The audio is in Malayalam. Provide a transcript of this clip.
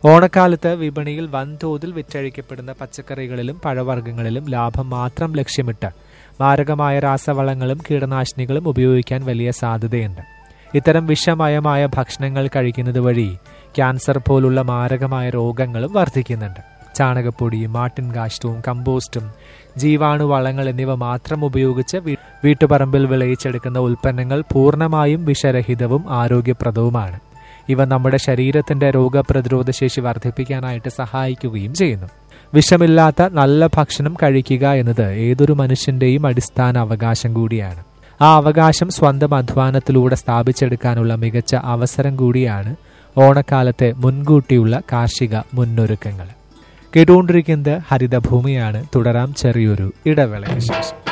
ഓണക്കാലത്ത് വിപണിയിൽ വൻതോതിൽ വിറ്റഴിക്കപ്പെടുന്ന പച്ചക്കറികളിലും പഴവർഗ്ഗങ്ങളിലും ലാഭം മാത്രം ലക്ഷ്യമിട്ട് മാരകമായ രാസവളങ്ങളും കീടനാശിനികളും ഉപയോഗിക്കാൻ വലിയ സാധ്യതയുണ്ട് ഇത്തരം വിഷമയമായ ഭക്ഷണങ്ങൾ കഴിക്കുന്നത് വഴി ക്യാൻസർ പോലുള്ള മാരകമായ രോഗങ്ങളും വർദ്ധിക്കുന്നുണ്ട് ചാണകപ്പൊടിയും മാട്ടിൻ കാഷ്ടവും കമ്പോസ്റ്റും ജീവാണുവളങ്ങൾ എന്നിവ മാത്രം ഉപയോഗിച്ച് വീ- വീട്ടുപറമ്പിൽ വിളയിച്ചെടുക്കുന്ന ഉൽപ്പന്നങ്ങൾ പൂർണ്ണമായും വിഷരഹിതവും ആരോഗ്യപ്രദവുമാണ് ഇവ നമ്മുടെ ശരീരത്തിന്റെ രോഗപ്രതിരോധ ശേഷി വർദ്ധിപ്പിക്കാനായിട്ട് സഹായിക്കുകയും ചെയ്യുന്നു വിഷമില്ലാത്ത നല്ല ഭക്ഷണം കഴിക്കുക എന്നത് ഏതൊരു മനുഷ്യന്റെയും അടിസ്ഥാന അവകാശം കൂടിയാണ് ആ അവകാശം സ്വന്തം അധ്വാനത്തിലൂടെ സ്ഥാപിച്ചെടുക്കാനുള്ള മികച്ച അവസരം കൂടിയാണ് ഓണക്കാലത്തെ മുൻകൂട്ടിയുള്ള കാർഷിക മുന്നൊരുക്കങ്ങൾ കേട്ടുകൊണ്ടിരിക്കുന്നത് ഹരിതഭൂമിയാണ് തുടരാം ചെറിയൊരു ഇടവേളയ്ക്ക് ശേഷം